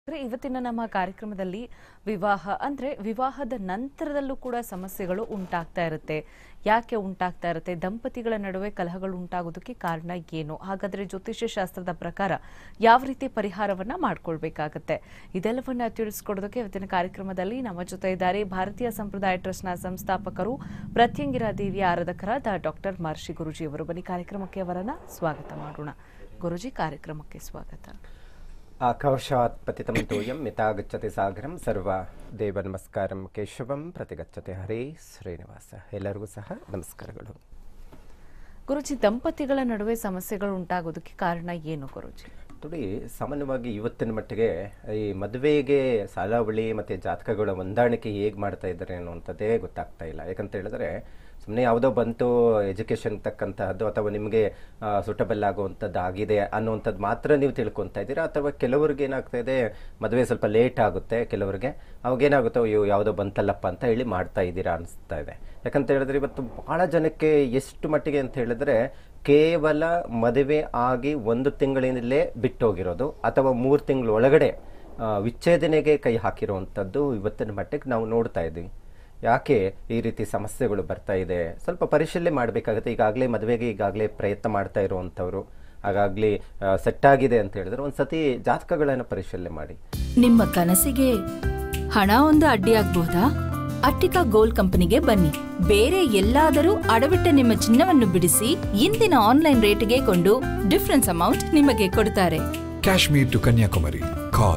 ಅಂದ್ರೆ ಇವತ್ತಿನ ನಮ್ಮ ಕಾರ್ಯಕ್ರಮದಲ್ಲಿ ವಿವಾಹ ಅಂದ್ರೆ ವಿವಾಹದ ನಂತರದಲ್ಲೂ ಕೂಡ ಸಮಸ್ಯೆಗಳು ಉಂಟಾಗ್ತಾ ಇರುತ್ತೆ ಯಾಕೆ ಉಂಟಾಗ್ತಾ ಇರುತ್ತೆ ದಂಪತಿಗಳ ನಡುವೆ ಕಲಹಗಳು ಉಂಟಾಗೋದಕ್ಕೆ ಕಾರಣ ಏನು ಹಾಗಾದ್ರೆ ಜ್ಯೋತಿಷ್ಯ ಶಾಸ್ತ್ರದ ಪ್ರಕಾರ ಯಾವ ರೀತಿ ಪರಿಹಾರವನ್ನ ಮಾಡ್ಕೊಳ್ಬೇಕಾಗತ್ತೆ ಇದೆಲ್ಲವನ್ನ ತಿಳಿಸ್ಕೊಡೋದಕ್ಕೆ ಇವತ್ತಿನ ಕಾರ್ಯಕ್ರಮದಲ್ಲಿ ನಮ್ಮ ಜೊತೆ ಇದ್ದಾರೆ ಭಾರತೀಯ ಸಂಪ್ರದಾಯ ಟ್ರಸ್ಟ್ನ ಸಂಸ್ಥಾಪಕರು ಪ್ರತ್ಯಂಗಿರಾ ದೇವಿಯ ಆರಾಧಕರಾದ ಡಾಕ್ಟರ್ ಮಹರ್ಷಿ ಗುರುಜಿ ಅವರು ಬನ್ನಿ ಕಾರ್ಯಕ್ರಮಕ್ಕೆ ಅವರನ್ನ ಸ್ವಾಗತ ಮಾಡೋಣ ಗುರುಜಿ ಕಾರ್ಯಕ್ರಮಕ್ಕೆ ಸ್ವಾಗತ ಆಕಾಶಾತ್ ಪತಿತಂ ತೋಯಂ ಮಿತಾಗಚ್ಚತಿ ಸಾಗರಂ ಸರ್ವ ದೇವ ನಮಸ್ಕಾರಂ ಕೇಶವಂ ಪ್ರತಿಗಚ್ಚತೆ ಹರೇ ಶ್ರೀನಿವಾಸ ಎಲ್ಲರಿಗೂ ಸಹ ನಮಸ್ಕಾರಗಳು ಗುರುಜಿ ದಂಪತಿಗಳ ನಡುವೆ ಸಮಸ್ಯೆಗಳು ಉಂಟಾಗೋದಕ್ಕೆ ಕಾರಣ ಏನು ಗುರುಜಿ ನೋಡಿ ಸಾಮಾನ್ಯವಾಗಿ ಇವತ್ತಿನ ಮಟ್ಟಿಗೆ ಈ ಮದುವೆಗೆ ಸಾಲಾವಳಿ ಮತ್ತು ಜಾತಕಗಳ ಹೊಂದಾಣಿಕೆ ಹೇಗೆ ಮಾಡ್ತಾ ಇದ್ದಾರೆ ಅನ್ನುವಂಥದ್ದೇ ಗೊತ್ತಾಗ್ತಾ ಇಲ್ಲ ಯಾಕಂತ ಹೇಳಿದ್ರೆ ಸುಮ್ಮನೆ ಯಾವುದೋ ಬಂತು ಎಜುಕೇಷನ್ ತಕ್ಕಂತಹದ್ದು ಅಥವಾ ನಿಮಗೆ ಸುಟಬಲ್ ಆಗುವಂಥದ್ದು ಆಗಿದೆ ಅನ್ನುವಂಥದ್ದು ಮಾತ್ರ ನೀವು ತಿಳ್ಕೊತಾ ಇದ್ದೀರಾ ಅಥವಾ ಕೆಲವ್ರಿಗೆ ಏನಾಗ್ತಾ ಇದೆ ಮದುವೆ ಸ್ವಲ್ಪ ಲೇಟ್ ಆಗುತ್ತೆ ಕೆಲವರಿಗೆ ಅವಾಗೇನಾಗುತ್ತೋ ಅಯ್ಯೋ ಯಾವುದೋ ಬಂತಲ್ಲಪ್ಪ ಅಂತ ಹೇಳಿ ಮಾಡ್ತಾ ಇದ್ದೀರಾ ಅನಿಸ್ತಾ ಇದೆ ಯಾಕಂತ ಹೇಳಿದ್ರೆ ಇವತ್ತು ಬಹಳ ಜನಕ್ಕೆ ಎಷ್ಟು ಮಟ್ಟಿಗೆ ಅಂತ ಹೇಳಿದ್ರೆ ಕೇವಲ ಮದುವೆ ಆಗಿ ಒಂದು ತಿಂಗಳಿನಲ್ಲೇ ಬಿಟ್ಟೋಗಿರೋದು ಅಥವಾ ಮೂರು ತಿಂಗಳ ಒಳಗಡೆ ಆ, ವಿಚ್ಛೇದನೆಗೆ ಕೈ ಹಾಕಿರುವಂಥದ್ದು ಇವತ್ತಿನ ಮಟ್ಟಿಗೆ ನಾವು ನೋಡ್ತಾ ಇದ್ದೀವಿ ಯಾಕೆ ಈ ರೀತಿ ಸಮಸ್ಯೆಗಳು ಬರ್ತಾ ಇದೆ ಸ್ವಲ್ಪ ಪರಿಶೀಲನೆ ಮಾಡಬೇಕಾಗುತ್ತೆ ಈಗಾಗಲೇ ಮದುವೆಗೆ ಈಗಾಗಲೇ ಪ್ರಯತ್ನ ಮಾಡ್ತಾ ಇರುವಂಥವ್ರು ಹಾಗಾಗ್ಲಿ ಸೆಟ್ ಆಗಿದೆ ಅಂತ ಹೇಳಿದ್ರೆ ಒಂದು ಸತಿ ಜಾತಕಗಳನ್ನು ಪರಿಶೀಲನೆ ಮಾಡಿ ನಿಮ್ಮ ಕನಸಿಗೆ ಹಣ ಒಂದು ಅಡ್ಡಿಯಾಗಬಹುದಾ ಅಟ್ಟಿಕಾ ಗೋಲ್ಡ್ ಕಂಪನಿಗೆ ಬನ್ನಿ ಬೇರೆ ಎಲ್ಲಾದರೂ ಅಡವಿಟ್ಟ ನಿಮ್ಮ ಚಿನ್ನವನ್ನು ಬಿಡಿಸಿ ಇಂದಿನ ಆನ್ಲೈನ್ ರೇಟ್ಗೆ ಕೊಂಡು ಡಿಫರೆನ್ಸ್ ಅಮೌಂಟ್ ನಿಮಗೆ ಕೊಡ್ತಾರೆ Kashmir to Kanyakumari. Call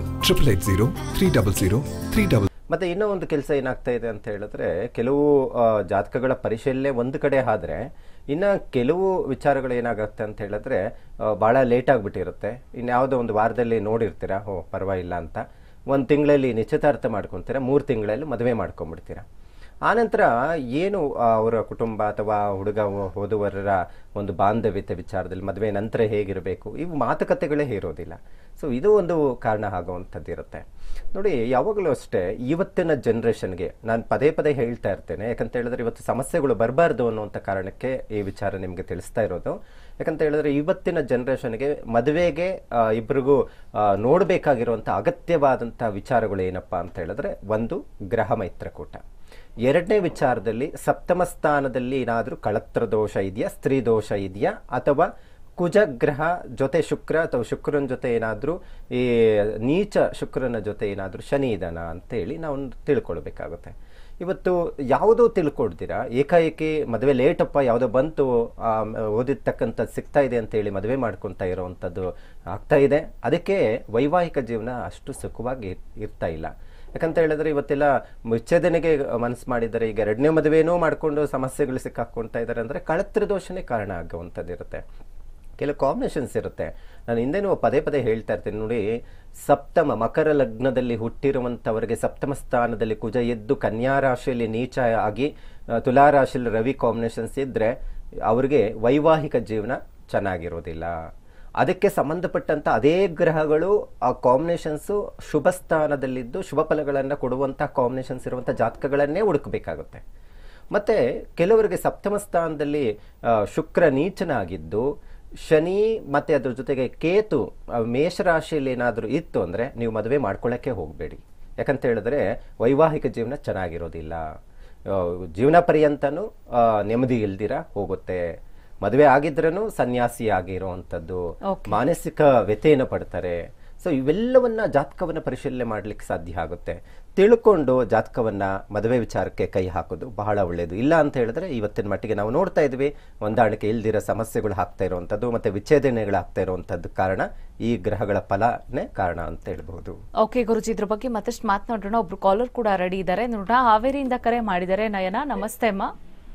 880 300 ಮತ್ತೆ ಇನ್ನೂ ಒಂದು ಕೆಲಸ ಏನಾಗ್ತಾ ಇದೆ ಅಂತ ಹೇಳಿದ್ರೆ ಕೆಲವು ಆ, ಜಾತಕಗಳ ಪರಿಶೀಲನೆ ಒಂದು ಕಡೆ ಆದ್ರೆ ಇನ್ನ ಕೆಲವು ವಿಚಾರಗಳು ಏನಾಗುತ್ತೆ ಅಂತ ಹೇಳಿದ್ರೆ ಆ, ಬಹಳ ಲೇಟ್ ಆಗಿಬಿಟ್ಟಿರುತ್ತೆ ಇನ್ಯಾವುದೋ ಒಂದು ವಾರದಲ್ಲಿ ನೋಡಿರ್ತೀರಾ ಓ ಪರವಾಗಿಲ್ಲ ಅಂತ ಒಂದು ತಿಂಗಳಲ್ಲಿ ನಿಶ್ಚಿತಾರ್ಥ ಮಾಡ್ಕೊತೀರಾ ಮೂರು ತಿಂಗಳಲ್ಲಿ ಮದುವೆ ಮಾಡ್ಕೊಂಡ್ಬಿಡ್ತೀರಾ ಆನಂತರ ಏನು ಆ, ಅವರ ಕುಟುಂಬ ಅಥವಾ ಹುಡುಗ ಹೋ- ಹೋದುವರರ ಒಂದು ಬಾಂಧವ್ಯತೆ ವಿಚಾರದಲ್ಲಿ ಮದುವೆ ನಂತರ ಹೇಗಿರಬೇಕು ಇವು ಮಾತುಕತೆಗಳೇ ಇರೋದಿಲ್ಲ ಸೊ ಇದು ಒಂದು ಕಾರಣ ಆಗುವಂಥದ್ದು ಇರುತ್ತೆ ನೋಡಿ ಯಾವಾಗಲೂ ಅಷ್ಟೇ ಇವತ್ತಿನ ಜನ್ರೇಷನ್ಗೆ ನಾನು ಪದೇ ಪದೇ ಹೇಳ್ತಾ ಇರ್ತೇನೆ ಯಾಕಂತ ಹೇಳಿದ್ರೆ ಇವತ್ತು ಸಮಸ್ಯೆಗಳು ಬರಬಾರ್ದು ಅನ್ನುವಂಥ ಕಾರಣಕ್ಕೆ ಈ ವಿಚಾರ ನಿಮಗೆ ತಿಳಿಸ್ತಾ ಇರೋದು ಯಾಕಂತ ಹೇಳಿದ್ರೆ ಇವತ್ತಿನ ಜನ್ರೇಷನ್ಗೆ ಮದುವೆಗೆ ಆ, ಇಬ್ರಿಗೂ ನೋಡಬೇಕಾಗಿರುವಂಥ ಅಗತ್ಯವಾದಂಥ ವಿಚಾರಗಳು ಏನಪ್ಪಾ ಅಂತ ಹೇಳಿದ್ರೆ ಒಂದು ಗ್ರಹ ಮೈತ್ರಕೂಟ ಎರಡನೇ ವಿಚಾರದಲ್ಲಿ ಸಪ್ತಮ ಸ್ಥಾನದಲ್ಲಿ ಏನಾದರೂ ಕಳತ್ರ ದೋಷ ಇದೆಯಾ ಸ್ತ್ರೀ ದೋಷ ಇದೆಯಾ ಅಥವಾ ಕುಜ ಗ್ರಹ ಜೊತೆ ಶುಕ್ರ ಅಥವಾ ಶುಕ್ರನ ಜೊತೆ ಏನಾದರೂ ಈ ನೀಚ ಶುಕ್ರನ ಜೊತೆ ಏನಾದರೂ ಶನಿ ಇದಾನ ಅಂತೇಳಿ ನಾವು ತಿಳ್ಕೊಳ್ಬೇಕಾಗುತ್ತೆ ಇವತ್ತು ಯಾವುದೋ ತಿಳ್ಕೊಡ್ತೀರಾ ಏಕಾಏಕಿ ಮದುವೆ ಲೇಟಪ್ಪ ಯಾವುದೋ ಬಂತು ಓದಿರ್ತಕ್ಕಂಥದ್ದು ಸಿಗ್ತಾ ಇದೆ ಅಂತೇಳಿ ಮದುವೆ ಮಾಡ್ಕೊತಾ ಇರೋವಂಥದ್ದು ಆಗ್ತಾ ಇದೆ ಅದಕ್ಕೆ ವೈವಾಹಿಕ ಜೀವನ ಅಷ್ಟು ಸುಖವಾಗಿ ಇರ್- ಇರ್ತಾ ಇಲ್ಲ ಯಾಕಂತ ಹೇಳಿದ್ರೆ ಇವತ್ತೆಲ್ಲ ವಿಚ್ಛೇದನೆಗೆ ಮನಸ್ಸು ಮಾಡಿದ್ದಾರೆ ಈಗ ಎರಡನೇ ಮದುವೆನೂ ಮಾಡಿಕೊಂಡು ಸಮಸ್ಯೆಗಳು ಸಿಕ್ಕಾಕೊಳ್ತಾ ಇದ್ದಾರೆ ಅಂದರೆ ಕಳತ್ರ ದೋಷನೇ ಕಾರಣ ಆಗುವಂಥದ್ದು ಇರುತ್ತೆ ಕೆಲವು ಕಾಂಬಿನೇಷನ್ಸ್ ಇರುತ್ತೆ ನಾನು ಹಿಂದೆನೂ ಪದೇ ಪದೇ ಹೇಳ್ತಾ ಇರ್ತೀನಿ ನೋಡಿ ಸಪ್ತಮ ಮಕರ ಲಗ್ನದಲ್ಲಿ ಹುಟ್ಟಿರುವಂಥವರಿಗೆ ಸಪ್ತಮ ಸ್ಥಾನದಲ್ಲಿ ಕುಜ ಎದ್ದು ಕನ್ಯಾ ರಾಶಿಯಲ್ಲಿ ನೀಚ ಆಗಿ ಆ, ತುಲಾ ರಾಶಿಯಲ್ಲಿ ರವಿ ಕಾಂಬಿನೇಷನ್ಸ್ ಇದ್ದರೆ ಅವರಿಗೆ ವೈವಾಹಿಕ ಜೀವನ ಚೆನ್ನಾಗಿರೋದಿಲ್ಲ ಅದಕ್ಕೆ ಸಂಬಂಧಪಟ್ಟಂತ ಅದೇ ಗ್ರಹಗಳು ಆ ಕಾಂಬಿನೇಷನ್ಸು ಶುಭ ಸ್ಥಾನದಲ್ಲಿದ್ದು ಶುಭ ಫಲಗಳನ್ನು ಕೊಡುವಂಥ ಕಾಂಬಿನೇಷನ್ಸ್ ಇರುವಂಥ ಜಾತಕಗಳನ್ನೇ ಹುಡುಕಬೇಕಾಗುತ್ತೆ ಮತ್ತೆ ಕೆಲವರಿಗೆ ಸಪ್ತಮ ಸ್ಥಾನದಲ್ಲಿ ಆ, ಶುಕ್ರ ನೀಚನಾಗಿದ್ದು ಶನಿ ಮತ್ತೆ ಅದ್ರ ಜೊತೆಗೆ ಕೇತು ಆ, ಮೇಷರಾಶಿಯಲ್ಲಿ ಏನಾದರೂ ಇತ್ತು ಅಂದರೆ ನೀವು ಮದುವೆ ಮಾಡ್ಕೊಳ್ಳೋಕ್ಕೆ ಹೋಗಬೇಡಿ ಯಾಕಂತ ಹೇಳಿದ್ರೆ ವೈವಾಹಿಕ ಜೀವನ ಚೆನ್ನಾಗಿರೋದಿಲ್ಲ ಆ, ಜೀವನ ಪರ್ಯಂತನೂ ಆ, ನೆಮ್ಮದಿ ಇಲ್ದಿರ ಹೋಗುತ್ತೆ ಮದುವೆ ಆಗಿದ್ರೂ ಸನ್ಯಾಸಿ ಆಗಿರುವಂಥದ್ದು Okay. ಮಾನಸಿಕ ವ್ಯಥೆಯನ್ನು ಪಡ್ತಾರೆ ಸೊ ಇವೆಲ್ಲವನ್ನ ಜಾತಕವನ್ನ ಪರಿಶೀಲನೆ ಮಾಡ್ಲಿಕ್ಕೆ ಸಾಧ್ಯ ಆಗುತ್ತೆ ತಿಳ್ಕೊಂಡು ಜಾತಕವನ್ನ ಮದುವೆ ವಿಚಾರಕ್ಕೆ ಕೈ ಹಾಕೋದು ಬಹಳ ಒಳ್ಳೆಯದು ಇಲ್ಲ ಅಂತ ಹೇಳಿದ್ರೆ ಇವತ್ತಿನ ಮಟ್ಟಿಗೆ ನಾವು ನೋಡ್ತಾ ಇದ್ವಿ ಹೊಂದಾಣಿಕೆ ಇಲ್ದಿರೋ ಸಮಸ್ಯೆಗಳು ಆಗ್ತಾ ಇರುವಂಥದ್ದು ಮತ್ತೆ ವಿಚ್ಛೇದನೆಗಳು ಆಗ್ತಾ ಇರುವಂಥದ್ದು ಕಾರಣ ಈ ಗ್ರಹಗಳ ಫಲನೇ ಕಾರಣ ಅಂತ ಹೇಳ್ಬಹುದು ಓಕೆ ಗುರುಜಿ ಇದ್ರ ಬಗ್ಗೆ ಮತ್ತಷ್ಟು ಮಾತನಾಡೋಣ ಒಬ್ರು ಕಾಲರ್ ಕೂಡ ರೆಡಿ ಇದ್ದಾರೆ ನೋಡೋಣ ಹಾವೇರಿಯಿಂದ ಕರೆ ಮಾಡಿದ್ದಾರೆ ನಯನ ನಮಸ್ತೆ ಅಮ್ಮ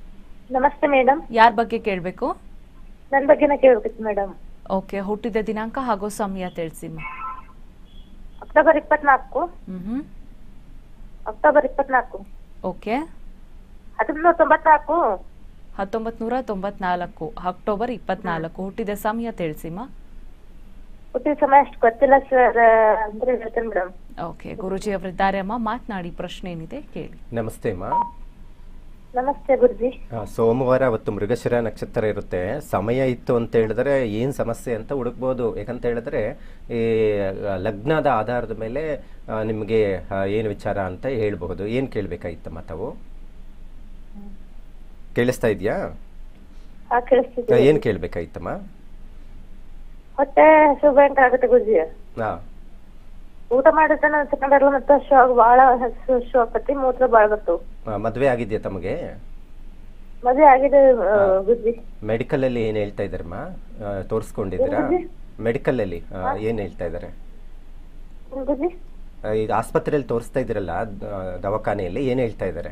ನಮಸ್ತೆ ಮೇಡಮ್ ಯಾರ ಬಗ್ಗೆ ಕೇಳಬೇಕು ನನ್ನ ಬಗ್ಗೆನ ಕೇಳ್ಬೇಕಿತ್ತು ಮೇಡಮ್ ಓಕೆ ಹುಟ್ಟಿದ ದಿನಾಂಕ ಹಾಗೂ ಸಮಯ ತಿಳಿಸಿಮ್ಮ ಅಕ್ಟೋಬರ್ ಇಪ್ಪತ್ನಾಲ್ಕು ಹ್ಮ್ ಹ್ಮ್ ಅಕ್ಟೋಬರ್ ಇಪ್ಪತ್ನಾಲ್ಕು ಓಕೆ ಹದಿಮೂರು ತೊಂಬತ್ನಾಲ್ಕು ಹತ್ತೊಂಬತ್ ನೂರ ತೊಂಬತ್ನಾಲ್ಕು ಅಕ್ಟೋಬರ್ ಇಪ್ಪತ್ನಾಲ್ಕು ಹುಟ್ಟಿದ ಸಮಯ ತಿಳಿಸಿಮ್ಮ ಹುಟ್ಟಿದ ಸಮಯ ಅಷ್ಟು ಗೊತ್ತಿಲ್ಲ ಸರ್ ಅಂದ್ರೆ ಹೇಳ್ತೇನೆ ಮೇಡಮ್ ಓಕೆ ಗುರುಜಿ ಅವರಿದ್ದಾರೆ ಅಮ್ಮ ಮಾತನಾಡಿ ಪ್ರಶ್ನೆ ಏನಿದೆ ಕೇಳಿ ನಮಸ್ತೆ ಅಮ್ಮ ನಮಸ್ತೆ ಗುರುಜಿ ಆ, ಸೋಮವಾರ ಅವತ್ತು ಮೃಗಶಿರ ನಕ್ಷತ್ರ ಇರುತ್ತೆ ಸಮಯ ಇತ್ತು ಅಂತ ಹೇಳಿದ್ರೆ ಏನು ಸಮಸ್ಯೆ ಅಂತ ಹುಡುಕ್ಬೋದು ಯಾಕಂತ ಹೇಳಿದ್ರೆ ಈ ಆ, ಲಗ್ನದ ಆಧಾರದ ಮೇಲೆ ಆ, ನಿಮಗೆ ಏನು ವಿಚಾರ ಅಂತ ಹೇಳ್ಬಹುದು ಏನು ಕೇಳಬೇಕಾಗಿತ್ತಮ್ಮ ತಾವು ಕೇಳಿಸ್ತಾ ಇದೆಯಾ ಹಾ ಕೇಳಿಸ್ತಿದೆ ಏನು ಕೇಳಬೇಕಾಗಿತ್ತಮ್ಮ ಹೊಟ್ಟೆ ಹಸು ಭಯಂಕರ ಆಗುತ್ತೆ ಗುರುಜಿ ಹಾಂ ಊಟ ಮಾಡಿದ್ರೆ ತಿನ್ನೋದಲ್ಲ ಮತ್ತೆ ಹಸು ಆಗ ಭಾಳ ಹಸು ಹಸು ಆಕತಿ ಮೂತ್ರ ಭಾಳ ಬರ್ತಾವ ಮದುವೆ ಆಗಿದೆಯಾ ತಮಗೆ ಮದ್ವೆ ಆಗಿದೆ ಆ, ಗುರುಜಿ ಮೆಡಿಕಲಲ್ಲಿ ಏನು ಹೇಳ್ತಾ ಇದ್ದಾರಮ್ಮ ತೋರಿಸ್ಕೊಂಡಿದ್ದೀರಾ ಮೆಡಿಕಲಲ್ಲಿ ಏನು ಹೇಳ್ತಾ ಇದ್ದಾರೆ ಏನ್ ಗುರುಜಿ ಇದು ಆಸ್ಪತ್ರೆಯಲ್ಲಿ ತೋರಿಸ್ತಾ ಇದ್ದೀರಲ್ಲ ದ- ದವಾಖಾನೆಯಲ್ಲಿ ಏನು ಹೇಳ್ತಾ ಇದ್ದಾರೆ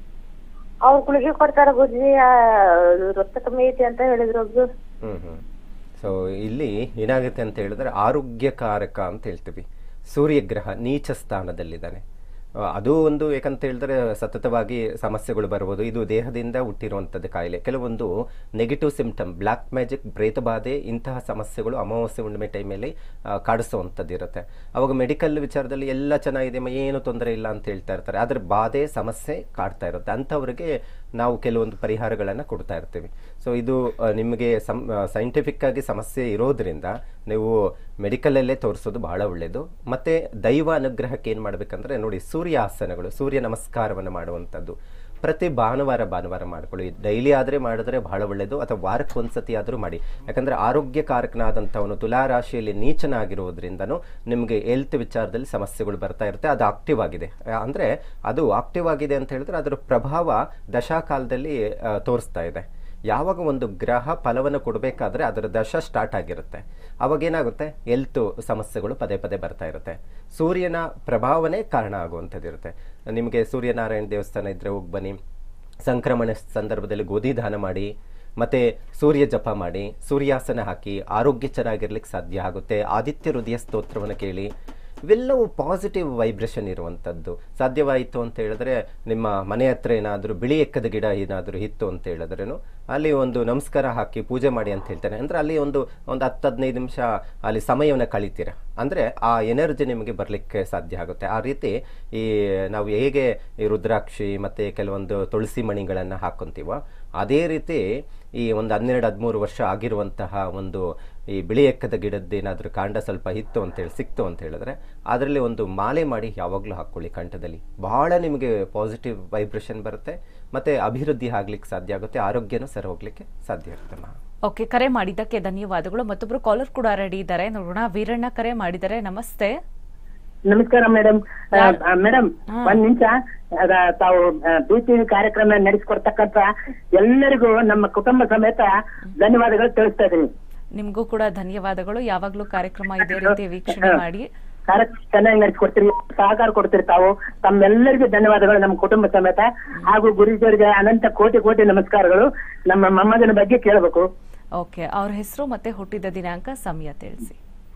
ಅವ್ರ ಗುಳಿಗೆ ಕೊಡ್ತಾರ ಗುರುಜಿ ಆ, ರಕ್ತ ಕಮ್ಮಿ ಐತಿ ಅಂತ ಹೇಳಿದ್ರು ಒಬ್ರು ಹ್ಮ್ ಹ್ಮ್ ಸೊ ಇಲ್ಲಿ ಏನಾಗುತ್ತೆ ಅಂತ ಹೇಳಿದ್ರೆ ಆರೋಗ್ಯಕಾರಕ ಅಂತ ಹೇಳ್ತೀವಿ ಸೂರ್ಯಗ್ರಹ ನೀಚ ಸ್ಥಾನದಲ್ಲಿದ್ದಾನೆ ಆ, ಅದು ಒಂದು ಯಾಕಂತ ಹೇಳಿದ್ರೆ ಸತತವಾಗಿ ಸಮಸ್ಯೆಗಳು ಬರ್ಬೋದು ಇದು ದೇಹದಿಂದ ಹುಟ್ಟಿರುವಂಥದ್ದು ಕಾಯಿಲೆ ಕೆಲವೊಂದು ನೆಗೆಟಿವ್ ಸಿಂಪ್ಟಮ್ ಬ್ಲ್ಯಾಕ್ ಮ್ಯಾಜಿಕ್ ಪ್ರೇತಬಾಧೆ ಇಂತಹ ಸಮಸ್ಯೆಗಳು ಅಮಾವಾಸ್ಯೆ ಹುಣ್ಣಿಮೆ ಟೈಮಲ್ಲಿ ಕಾಡಿಸುವಂಥದ್ದು ಇರುತ್ತೆ ಅವಾಗ ಮೆಡಿಕಲ್ ವಿಚಾರದಲ್ಲಿ ಎಲ್ಲ ಚೆನ್ನಾಗಿದೆ ಮ- ಏನು ತೊಂದರೆ ಇಲ್ಲ ಅಂತ ಹೇಳ್ತಾ ಇರ್ತಾರೆ ಆದರೆ ಬಾಧೆ ಸಮಸ್ಯೆ ಕಾಡ್ತಾ ಇರುತ್ತೆ ಅಂಥವ್ರಿಗೆ ನಾವು ಕೆಲವೊಂದು ಪರಿಹಾರಗಳನ್ನು ಕೊಡ್ತಾ ಇರ್ತೀವಿ ಸೊ ಇದು ಆ, ನಿಮಗೆ ಸಮ್ ಸೈಂಟಿಫಿಕ್ ಆಗಿ ಸಮಸ್ಯೆ ಇರೋದ್ರಿಂದ ನೀವು ಮೆಡಿಕಲಲ್ಲೇ ತೋರಿಸೋದು ಬಹಳ ಒಳ್ಳೆಯದು ಮತ್ತು ದೈವ ಅನುಗ್ರಹಕ್ಕೆ ಏನು ಮಾಡಬೇಕಂದ್ರೆ ನೋಡಿ ಸೂರ್ಯಾಸನಗಳು ಸೂರ್ಯ ನಮಸ್ಕಾರವನ್ನು ಮಾಡುವಂಥದ್ದು ಪ್ರತಿ ಭಾನುವಾರ ಭಾನುವಾರ ಮಾಡ್ಕೊಳ್ಳಿ ಡೈಲಿ ಆದರೆ ಮಾಡಿದ್ರೆ ಬಹಳ ಒಳ್ಳೆಯದು ಅಥವಾ ವಾರಕ್ಕೆ ಒಂದ್ಸತಿ ಆದರೂ ಮಾಡಿ ಯಾಕಂದರೆ ಆರೋಗ್ಯಕಾರಕನಾದಂಥವನು ತುಲಾರಾಶಿಯಲ್ಲಿ ನೀಚನಾಗಿರೋದ್ರಿಂದನೂ ನಿಮಗೆ ಹೆಲ್ತ್ ವಿಚಾರದಲ್ಲಿ ಸಮಸ್ಯೆಗಳು ಬರ್ತಾ ಇರುತ್ತೆ ಅದು ಆಕ್ಟಿವ್ ಆಗಿದೆ ಆ, ಅಂದ್ರೆ ಅದು ಆಕ್ಟಿವ್ ಆಗಿದೆ ಅಂತ ಹೇಳಿದ್ರೆ ಅದರ ಪ್ರಭಾವ ದಶಾಕಾಲದಲ್ಲಿ ಆ, ತೋರಿಸ್ತಾ ಇದೆ ಯಾವಾಗ ಒಂದು ಗ್ರಹ ಫಲವನ್ನು ಕೊಡಬೇಕಾದ್ರೆ ಅದರ ದಶ ಸ್ಟಾರ್ಟ್ ಆಗಿರುತ್ತೆ ಅವಾಗ ಏನಾಗುತ್ತೆ ಹೆಲ್ತ್ ಸಮಸ್ಯೆಗಳು ಪದೇ ಪದೇ ಬರ್ತಾ ಇರುತ್ತೆ ಸೂರ್ಯನ ಪ್ರಭಾವನೇ ಕಾರಣ ಆಗುವಂಥದ್ದು ಇರುತ್ತೆ ನಿಮಗೆ ಸೂರ್ಯನಾರಾಯಣ ದೇವಸ್ಥಾನ ಇದ್ರೆ ಹೋಗಿ ಬನ್ನಿ ಸಂಕ್ರಮಣ ಸಂದರ್ಭದಲ್ಲಿ ಗೋಧಿ ದಾನ ಮಾಡಿ ಮತ್ತೆ ಸೂರ್ಯ ಜಪ ಮಾಡಿ ಸೂರ್ಯಾಸನ ಹಾಕಿ ಆರೋಗ್ಯ ಚೆನ್ನಾಗಿರ್ಲಿಕ್ಕೆ ಸಾಧ್ಯ ಆಗುತ್ತೆ ಆದಿತ್ಯ ಹೃದಯ ಸ್ತೋತ್ರವನ್ನು ಕೇಳಿ ಇವೆಲ್ಲವೂ ಪಾಸಿಟಿವ್ ವೈಬ್ರೇಷನ್ ಇರುವಂಥದ್ದು ಸಾಧ್ಯವಾಯಿತು ಅಂತ ಹೇಳಿದ್ರೆ ನಿಮ್ಮ ಮನೆ ಹತ್ರ ಏನಾದರೂ ಬಿಳಿ ಎಕ್ಕದ ಗಿಡ ಏನಾದರೂ ಇತ್ತು ಅಂತ ಹೇಳಿದ್ರೇನು ಅಲ್ಲಿ ಒಂದು ನಮಸ್ಕಾರ ಹಾಕಿ ಪೂಜೆ ಮಾಡಿ ಅಂತ ಹೇಳ್ತಾನೆ ಅಂದರೆ ಅಲ್ಲಿ ಒಂದು ಒಂದು ಹತ್ತು ಹದಿನೈದು ನಿಮಿಷ ಅಲ್ಲಿ ಸಮಯವನ್ನು ಕಳಿತೀರ ಅಂದರೆ ಆ ಎನರ್ಜಿ ನಿಮಗೆ ಬರಲಿಕ್ಕೆ ಸಾಧ್ಯ ಆಗುತ್ತೆ ಆ ರೀತಿ ಈ ನಾವು ಹೇಗೆ ಈ ರುದ್ರಾಕ್ಷಿ ಮತ್ತು ಕೆಲವೊಂದು ತುಳಸಿ ಮಣಿಗಳನ್ನು ಹಾಕ್ಕೊಂತೀವೋ ಅದೇ ರೀತಿ ಈ ಒಂದು ಹನ್ನೆರಡು ಹದಿಮೂರು ವರ್ಷ ಆಗಿರುವಂತಹ ಒಂದು ಈ ಬಿಳಿ ಎಕ್ಕದ ಗಿಡದ್ದೇನಾದರೂ ಕಾಂಡ ಸ್ವಲ್ಪ ಇತ್ತು ಅಂತೇಳಿ ಸಿಕ್ತು ಅಂತ ಹೇಳಿದ್ರೆ ಅದರಲ್ಲಿ ಒಂದು ಮಾಲೆ ಮಾಡಿ ಯಾವಾಗಲೂ ಹಾಕ್ಕೊಳ್ಳಿ ಕಂಠದಲ್ಲಿ ಬಹಳ ನಿಮಗೆ ಪಾಸಿಟಿವ್ ವೈಬ್ರೇಷನ್ ಬರುತ್ತೆ ಮತ್ತು ಅಭಿವೃದ್ಧಿ ಆಗ್ಲಿಕ್ಕೆ ಸಾಧ್ಯ ಆಗುತ್ತೆ ಆರೋಗ್ಯನೂ ಸರಿ ಹೋಗ್ಲಿಕ್ಕೆ ಸಾಧ್ಯ ಇರುತ್ತಮ್ಮ ಓಕೆ ಕರೆ ಮಾಡಿದ್ದಕ್ಕೆ ಧನ್ಯವಾದಗಳು ಮತ್ತೊಬ್ರು ಕಾಲರ್ ಕೂಡ ರೆಡಿ ಇದ್ದಾರೆ ನೋಡೋಣ ವೀರಣ್ಣ ಕರೆ ಮಾಡಿದ್ದಾರೆ ನಮಸ್ತೆ ನಮಸ್ಕಾರ ಮೇಡಮ್ ಮೇಡಮ್ ಒಂದ್ ನಿಮಿಷ ಅದ ತಾವು ಬಿ ಟಿ ಕಾರ್ಯಕ್ರಮ ನಡೆಸಿಕೊಡ್ತಕ್ಕಂತ ಎಲ್ಲರಿಗೂ ನಮ್ಮ ಕುಟುಂಬ ಸಮೇತ ಧನ್ಯವಾದಗಳು ತಿಳಿಸ್ತಾ ಇದೀನಿ ನಿಮ್ಗೂ ಕೂಡ ಧನ್ಯವಾದಗಳು ಯಾವಾಗ್ಲೂ ಕಾರ್ಯಕ್ರಮ ಇದೇ ರೀತಿ ವೀಕ್ಷಣೆ ಮಾಡಿ ಕಾರ್ಯಕ್ರಮ ಚೆನ್ನಾಗಿ ನಡೆಸಿಕೊಡ್ತೀರಿ ಸಹಕಾರ ಕೊಡ್ತೀರಿ ತಾವು ತಮ್ಮೆಲ್ಲರಿಗೂ ಧನ್ಯವಾದಗಳು ನಮ್ಮ ಕುಟುಂಬ ಸಮೇತ ಹಾಗೂ ಗುರುಜಿಯವರಿಗೆ ಅನಂತ ಕೋಟಿ ಕೋಟಿ ನಮಸ್ಕಾರಗಳು ನಮ್ಮ ಮೊಮ್ಮಗನ ಬಗ್ಗೆ ಕೇಳಬೇಕು ಓಕೆ ಅವ್ರ ಹೆಸರು ಮತ್ತೆ ಹುಟ್ಟಿದ ದಿನಾಂಕ ಸಮಯ ತಿಳಿಸಿ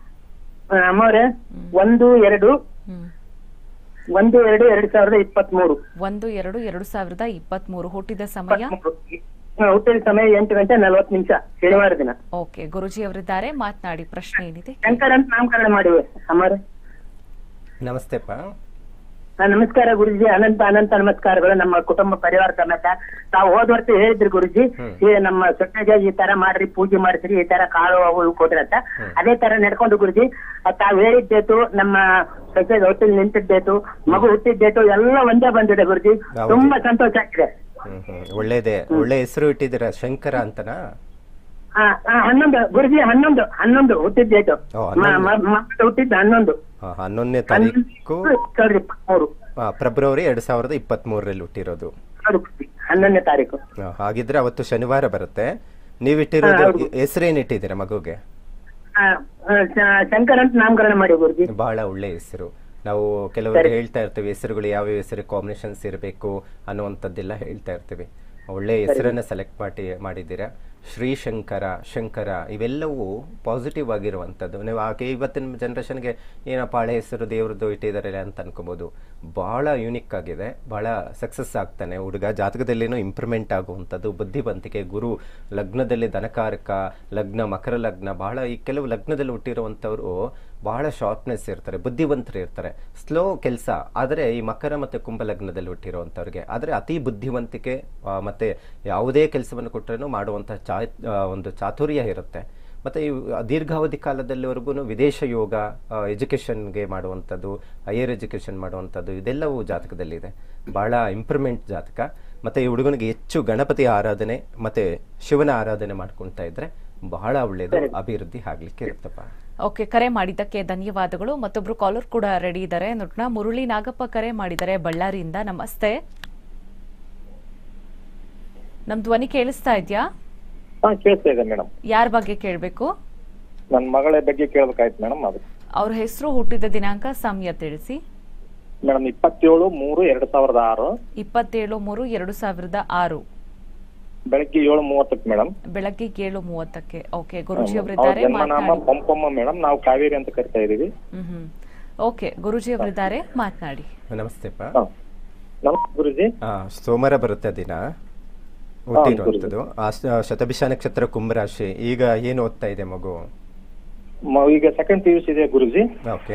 ಅಮ್ಮವ್ರೆ ಒಂದು ಎರಡು ಹ್ಮ್ ಒಂದು ಎರಡು ಎರಡ್ ಸಾವಿರದ ಇಪ್ಪತ್ತ್ ಮೂರು ಒಂದು ಎರಡು ಎರಡು ಸಾವಿರದ ಇಪ್ಪತ್ತ್ ಮೂರು ಹುಟ್ಟಿದ ಸಮಯ ಹುಟ್ಟಿದ ಸಮಯ ಎಂಟು ಗಂಟೆ ನಲವತ್ತು ನಿಮಿಷ ಶನಿವಾರ ದಿನ ಓಕೆ ಗುರುಜಿ ಅವರಿದ್ದಾರೆ ಮಾತನಾಡಿ ಪ್ರಶ್ನೆ ಏನಿದೆ ಶಂಕರ್ ಅಂತ ನಾಮಕರಣ ಮಾಡಿವೆ ಅಮ್ಮರ ನಮಸ್ತೆಪ್ಪ ನಮಸ್ಕಾರ ಗುರುಜಿ ಅನಂತ ಅನಂತ ನಮಸ್ಕಾರಗಳು ನಮ್ಮ ಕುಟುಂಬ ಪರಿವಾರ ಸಮೇತ ತಾವು ಹೋದ ವರ್ಷ ಹೇಳಿದ್ರಿ ಗುರುಜಿ ಈ ನಮ್ಮ ಸೊಟ್ಟೆಗೆ ಈ ತರ ಮಾಡ್ರಿ ಪೂಜೆ ಮಾಡಿಸ್ರಿ ಈ ತರ ಕಾಳು ಅವು ಇವು ಕೊಡ್ರಿ ಅಂತ ಅದೇ ತರ ನಡ್ಕೊಂಡು ಗುರುಜಿ ಅದ್ ತಾವ್ ಹೇಳಿದ್ದೇತು ನಮ್ಮ ಸೊಸೆಗೆ ಹೊಟ್ಟೆಲ್ ನಿಂತಿದ್ದೇತು ಮಗು ಹುಟ್ಟಿದ್ದೇತು ಎಲ್ಲ ಒಂದೇ ಬಂದಿದೆ ಗುರುಜಿ ಹೌದು. ತುಂಬಾ ಸಂತೋಷ ಆಗ್ತಿದೆ ಹ್ಮ್ ಹ್ಮ್ ಒಳ್ಳೇದೇ ಒಳ್ಳೆ ಹೆಸರು ಇಟ್ಟಿದ್ದೀರಾ ಶಂಕರ ಅಂತನಾ ಆ, ಆ, ಹನ್ನೊಂದು ಗುರುಜಿ ಹನ್ನೊಂದು ಹನ್ನೊಂದು ಹುಟ್ಟಿದ್ದೇತು ಓ, ಹನ್ನೊಂದು. ಮಕ್ಕಳು ಹುಟ್ಟಿದ್ದು ಹನ್ನೊಂದು ಆ, ಹನ್ನೊಂದನೇ ತಾರೀಕು ಸಾವಿರದ ಇಪ್ಪತ್ಮೂರು ಆ, ಫೆಬ್ರವರಿ ಎರಡು ಸಾವಿರದ ಇಪ್ಪತ್ತ್ ಮೂರರಲ್ಲಿ ಹುಟ್ಟಿರೋದು ಹೌದು ಗುರೂಜಿ. ಹನ್ನೊಂದನೇ ತಾರೀಕು ಆ, ಹಾಗಿದ್ರೆ ಅವತ್ತು ಶನಿವಾರ ಬರುತ್ತೆ ನೀವಿಟ್ಟಿರೋದು ಹಾ, ಹೌದು. ಹೆಸರೇನು ಇಟ್ಟಿದ್ದೀರಾ ಮಗುಗೆ ಆ, ಆ, ಶ- ಶಂಕರ್ ಅಂತ ನಾಮಕರಣ ಮಾಡಿ ಗುರುಜಿ ಬಹಳ ಒಳ್ಳೆ ಹೆಸರು ನಾವು ಕೆಲವರು ಹೇಳ್ತಾ ಇರ್ತೀವಿ ಹೆಸರುಗಳು ಯಾವ ಹೆಸರು ಕಾಂಬಿನೇಷನ್ಸ್ ಇರಬೇಕು ಅನ್ನುವಂಥದ್ದೆಲ್ಲ ಹೇಳ್ತಾ ಇರ್ತೀವಿ ಒಳ್ಳೆ ಹೆಸರನ್ನ ಸೆಲೆಕ್ಟ್ ಮಾಡಿ ಮಾಡಿದ್ದೀರಾ ಶ್ರೀಶಂಕರ ಶಂಕರ ಇವೆಲ್ಲವೂ ಪಾಸಿಟಿವ್ ಆಗಿರುವಂಥದ್ದು ನೀವು ಆಕೆ ಇವತ್ತಿನ ಜನ್ರೇಷನ್ಗೆ ಏನಪ್ಪ ಹಳೆ ಹೆಸರು ದೇವ್ರದ್ದು ಇಟ್ಟಿದ್ದಾರೆ ಅಂತ ಅನ್ಕೋಬೋದು ಭಾಳ ಯೂನಿಕ್ ಆಗಿದೆ ಭಾಳ ಸಕ್ಸಸ್ ಆಗ್ತಾನೆ ಹುಡುಗ ಜಾತಕದಲ್ಲೇನೋ ಇಂಪ್ರೂವ್ಮೆಂಟ್ ಆಗುವಂಥದ್ದು ಬುದ್ಧಿವಂತಿಕೆ ಗುರು ಲಗ್ನದಲ್ಲಿ ಧನಕಾರಕ ಲಗ್ನ ಮಕರ ಲಗ್ನ ಬಹಳ ಈ ಕೆಲವು ಲಗ್ನದಲ್ಲಿ ಹುಟ್ಟಿರುವಂಥವ್ರು ಬಹಳ ಶಾರ್ಪ್ನೆಸ್ ಇರ್ತಾರೆ ಬುದ್ಧಿವಂತರು ಇರ್ತಾರೆ ಸ್ಲೋ ಕೆಲಸ ಆದರೆ ಈ ಮಕರ ಮತ್ತು ಕುಂಭ ಲಗ್ನದಲ್ಲಿ ಹುಟ್ಟಿರುವಂಥವ್ರಿಗೆ ಆದರೆ ಅತಿ ಬುದ್ಧಿವಂತಿಕೆ ಆ, ಮತ್ತೆ ಯಾವುದೇ ಕೆಲಸವನ್ನು ಕೊಟ್ಟರೂ ಮಾಡುವಂಥ ಚಾ ಆ, ಒಂದು ಚಾತುರ್ಯ ಇರುತ್ತೆ ಮತ್ತು ಈ ದೀರ್ಘಾವಧಿ ಕಾಲದಲ್ಲಿವರೆಗೂ ವಿದೇಶ ಯೋಗ ಎಜುಕೇಷನ್ಗೆ ಮಾಡುವಂಥದ್ದು ಹೈಯರ್ ಎಜುಕೇಷನ್ ಮಾಡುವಂಥದ್ದು ಇದೆಲ್ಲವೂ ಜಾತಕದಲ್ಲಿದೆ ಭಾಳ ಇಂಪ್ರೂವ್ಮೆಂಟ್ ಜಾತಕ ಮತ್ತು ಈ ಹುಡುಗನಿಗೆ ಹೆಚ್ಚು ಗಣಪತಿ ಆರಾಧನೆ ಮತ್ತು ಶಿವನ ಆರಾಧನೆ ಮಾಡ್ಕೊಳ್ತಾ ಇದ್ರೆ ಬಹಳ ಒಳ್ಳೆಯದು ಅಭಿವೃದ್ಧಿ ಆಗ್ಲಿಕ್ಕೆ ಇರುತ್ತಪ್ಪ ಓಕೆ ಕರೆ ಮಾಡಿದ್ದಕ್ಕೆ ಧನ್ಯವಾದಗಳು ಮತ್ತೊಬ್ರು ಕಾಲರ್ ಕೂಡ ರೆಡಿ ಇದ್ದಾರೆ ನೋಡೋಣ ಮುರಳಿ ನಾಗಪ್ಪ ಕರೆ ಮಾಡಿದ್ದಾರೆ ಬಳ್ಳಾರಿಯಿಂದ ನಮಸ್ತೆ ನಮ್ ಧ್ವನಿ ಕೇಳಿಸ್ತಾ ಇದ್ಯಾ ಹಾ ಕೇಳ್ತಾ ಇದೆ ಮೇಡಮ್ ಯಾರ ಬಗ್ಗೆ ಕೇಳಬೇಕು ನನ್ನ ಮಗಳ ಬಗ್ಗೆ ಕೇಳ್ಬೇಕಾಯ್ತು ಮೇಡಮ್ ಅದು ಅವ್ರ ಹೆಸರು ಹುಟ್ಟಿದ ದಿನಾಂಕ ಸಮಯ ತಿಳಿಸಿ ಮೇಡಮ್ ಇಪ್ಪತ್ತೇಳು ಮೂರು ಎರಡ್ ಸಾವಿರದ ಆರು ಇಪ್ಪತ್ತೇಳು ಮೂರು ಎರಡು ಸಾವಿರದ ಆರು ಬೆಳಗ್ಗೆ ಏಳು ಮೂವತ್ತಕ್ಕೆ ಮೇಡಮ್ ಬೆಳಗ್ಗೆ ಏಳು ಮೂವತ್ತಕ್ಕೆ ಓಕೆ ಗುರುಜಿ ಅವ್ರ ಅವರಿದ್ದಾರೆ ಜನ್ಮನಾಮ ಮಾತನಾಡಿ ಪಂಪಮ್ಮ ಮೇಡಮ್ ನಾವು ಕಾವೇರಿ ಅಂತ ಕರಿತಾ ಇದೀವಿ ಹ್ಮ್ ಹ್ಮ್ ಓಕೆ ಗುರುಜಿ ಅವರಿದ್ದಾರೆ ಮಾತನಾಡಿ ನಮಸ್ತೆಪ್ಪ ಹಾ ನಮಸ್ತೆ ಗುರುಜಿ ಆ, ಸೋಮವಾರ ಬರುತ್ತೆ ದಿನ ಹುಟ್ಟಿರುವಂಥದ್ದು ಆ ಶ- ಶತಭಿಷ ನಕ್ಷತ್ರ ಕುಂಭರಾಶಿ ಈಗ ಏನು ಓದ್ತಾ ಇದೆ ಮಗು ಮ- ಈಗ ಸೆಕೆಂಡ್ ಪಿ ಯು ಸಿ ಇದೆ ಗುರುಜಿ ಓಕೆ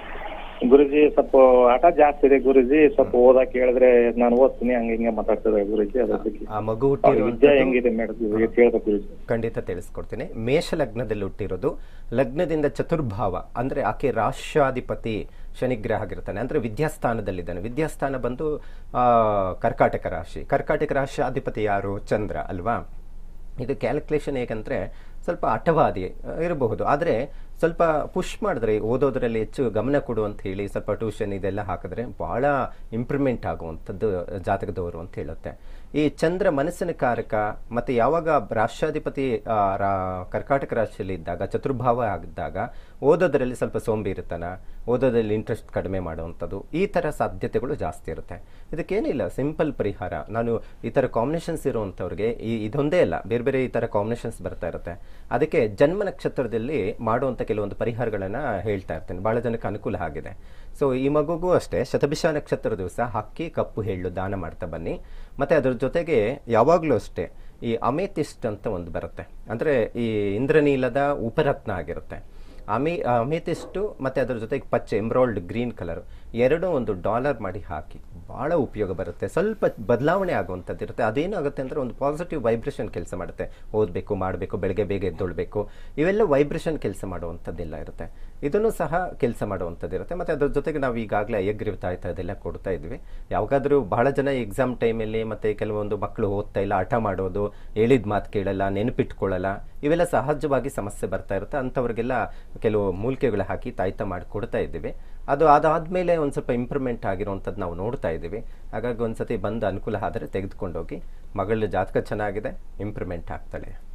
ಗುರುಜಿ ಸ್ವಲ್ಪ ಹಠ ಜಾಸ್ತಿ ಇದೆ ಗುರುಜಿ ಸ್ವಲ್ಪ ಓದಕ್ ಹೇಳಿದ್ರೆ ನಾನು ಓದ್ತೀನಿ ಹಂಗ ಹಿಂಗೆ ಮಾತಾಡ್ತಿದ್ದಾರೆ ಗುರುಜಿ ಅದ್ರ ಬಗ್ಗೆ ಆ ಮಗು ಅವ್ರ ವಿದ್ಯೆ ಹುಟ್ಟಿರುವಂಥದ್ದು ಹೆಂಗಿದೆ ಮೇಡಮ್ ಕೇಳ್ಬೇಕು ಗುರುಜಿ ಖಂಡಿತ ತಿಳಿಸ್ಕೊಡ್ತೀನಿ ಮೇಷ ಲಗ್ನದಲ್ಲಿ ಹುಟ್ಟಿರೋದು ಲಗ್ನದಿಂದ ಚತುರ್ಭಾವ ಅಂದ್ರೆ ಆಕೆ ರಾಷ್ಟ್ರಾಧಿಪತಿ ಶನಿಗ್ರಹ ಆಗಿರ್ತಾನೆ ಅಂದ್ರೆ ವಿದ್ಯಾಸ್ಥಾನದಲ್ಲಿದ್ದಾನೆ ವಿದ್ಯಾಸ್ಥಾನ ಬಂದು ಆ, ಕರ್ಕಾಟಕ ರಾಶಿ ಕರ್ಕಾಟಕ ರಾಶಿ ಅಧಿಪತಿ ಯಾರು ಚಂದ್ರ ಅಲ್ವಾ ಇದು ಕ್ಯಾಲ್ಕುಲೇಷನ್ ಹೇಗಂದ್ರೆ ಸ್ವಲ್ಪ ಹಠವಾದಿ ಆ, ಇರಬಹುದು ಆದರೆ ಸ್ವಲ್ಪ ಪುಷ್ ಮಾಡಿದ್ರೆ ಓದೋದ್ರಲ್ಲಿ ಹೆಚ್ಚು ಗಮನ ಕೊಡು ಅಂತ ಹೇಳಿ ಸ್ವಲ್ಪ ಟ್ಯೂಷನ್ ಇದೆಲ್ಲ ಹಾಕಿದ್ರೆ ಬಹಳ ಇಂಪ್ರೂವ್ಮೆಂಟ್ ಆಗುವಂಥದ್ದು ಜಾತಕದವರು ಅಂತ ಹೇಳುತ್ತೆ ಈ ಚಂದ್ರ ಮನಸ್ಸಿನ ಕಾರಕ ಮತ್ತು ಯಾವಾಗ ರಾಷ್ಟ್ರಾಧಿಪತಿ ಆ, ರಾ- ಕರ್ಕಾಟಕ ರಾಶಿಯಲ್ಲಿ ಇದ್ದಾಗ ಚತುರ್ಭಾವ ಆಗಿದ್ದಾಗ ಓದೋದ್ರಲ್ಲಿ ಸ್ವಲ್ಪ ಸೋಂಬೇರಿತನ ಓದೋದ್ರಲ್ಲಿ ಇಂಟ್ರೆಸ್ಟ್ ಕಡಿಮೆ ಮಾಡುವಂಥದ್ದು ಈ ಥರ ಸಾಧ್ಯತೆಗಳು ಜಾಸ್ತಿ ಇರುತ್ತೆ ಇದಕ್ಕೇನಿಲ್ಲ ಸಿಂಪಲ್ ಪರಿಹಾರ ನಾನು ಈ ಥರ ಕಾಂಬಿನೇಷನ್ಸ್ ಇರುವಂಥವ್ರಿಗೆ ಈ ಇದೊಂದೇ ಅಲ್ಲ ಬೇರೆ ಬೇರೆ ಈ ಥರ ಕಾಂಬಿನೇಷನ್ಸ್ ಬರ್ತಾ ಇರುತ್ತೆ ಅದಕ್ಕೆ ಜನ್ಮ ನಕ್ಷತ್ರದಲ್ಲಿ ಮಾಡುವಂಥ ಕೆಲವೊಂದು ಪರಿಹಾರಗಳನ್ನು ಹೇಳ್ತಾ ಇರ್ತೇನೆ ಭಾಳ ಜನಕ್ಕೆ ಅನುಕೂಲ ಆಗಿದೆ ಸೊ ಈ ಮಗುಗೂ ಅಷ್ಟೇ ಶತಭಿಷ ನಕ್ಷತ್ರ ದಿವಸ ಹಕ್ಕಿ ಕಪ್ಪು ಎಳ್ಳು ದಾನ ಮಾಡ್ತಾ ಬನ್ನಿ ಮತ್ತು ಅದ್ರ ಜೊತೆಗೆ ಯಾವಾಗಲೂ ಅಷ್ಟೇ ಈ ಅಮೇತಿಸ್ಟ್ ಅಂತ ಒಂದು ಬರುತ್ತೆ ಅಂದರೆ ಈ ಇಂದ್ರನೀಲದ ಉಪರತ್ನ ಆಗಿರುತ್ತೆ ಅಮೇ ಅಮೇತಿಸ್ಟು ಮತ್ತು ಅದರ ಜೊತೆಗೆ ಪಚ್ಚೆ ಎಂಬ್ರಾಯ್ಡ್ ಗ್ರೀನ್ ಕಲರ್ ಎರಡೂ ಒಂದು ಡಾಲರ್ ಮಾಡಿ ಹಾಕಿ ಭಾಳ ಉಪಯೋಗ ಬರುತ್ತೆ ಸ್ವಲ್ಪ ಬದಲಾವಣೆ ಆಗುವಂಥದ್ದು ಇರುತ್ತೆ ಅದೇನಾಗುತ್ತೆ ಅಂದರೆ ಒಂದು ಪಾಸಿಟಿವ್ ವೈಬ್ರೇಷನ್ ಕೆಲಸ ಮಾಡುತ್ತೆ ಓದಬೇಕು ಮಾಡಬೇಕು ಬೆಳಗ್ಗೆ ಬೇಗ ಎದ್ದೊಳ್ಬೇಕು ಇವೆಲ್ಲ ವೈಬ್ರೇಷನ್ ಕೆಲಸ ಮಾಡುವಂಥದ್ದೆಲ್ಲ ಇರುತ್ತೆ ಇದನ್ನು ಸಹ ಕೆಲಸ ಮಾಡುವಂಥದ್ದು ಇರುತ್ತೆ ಮತ್ತು ಅದ್ರ ಜೊತೆಗೆ ನಾವು ಈಗಾಗಲೇ ಅಯ್ಯಗ್ರೀವ ತಾಯ್ತ ಅದೆಲ್ಲ ಕೊಡ್ತಾ ಇದ್ವಿ ಯಾವಾಗಾದರೂ ಬಹಳ ಜನ ಎಕ್ಸಾಮ್ ಟೈಮಲ್ಲಿ ಮತ್ತು ಕೆಲವೊಂದು ಮಕ್ಕಳು ಓದ್ತಾ ಇಲ್ಲ ಹಠ ಮಾಡೋದು ಹೇಳಿದ ಮಾತು ಕೇಳಲ್ಲ ನೆನಪಿಟ್ಕೊಳ್ಳಲ್ಲ ಇವೆಲ್ಲ ಸಹಜವಾಗಿ ಸಮಸ್ಯೆ ಬರ್ತಾ ಇರುತ್ತೆ ಅಂಥವ್ರಿಗೆಲ್ಲ ಕೆಲವು ಮೂಲಿಕೆಗಳು ಹಾಕಿ ತಾಯ್ತ ಮಾಡಿ ಕೊಡ್ತಾ ಇದ್ದೀವಿ ಅದು ಅದಾದಮೇಲೆ ಒಂದು ಸ್ವಲ್ಪ ಇಂಪ್ರೂವ್ಮೆಂಟ್ ಆಗಿರುವಂಥದ್ದು ನಾವು ನೋಡ್ತಾ ಇದ್ದೀವಿ ಹಾಗಾಗಿ ಒಂದು ಸತಿ ಬಂದು ಅನುಕೂಲ ಆದರೆ ತೆಗೆದುಕೊಂಡೋಗಿ ಮಗಳ ಜಾತಕ ಚೆನ್ನಾಗಿದೆ ಇಂಪ್ರೂವ್ಮೆಂಟ್ ಆಗ್ತಾಳೆ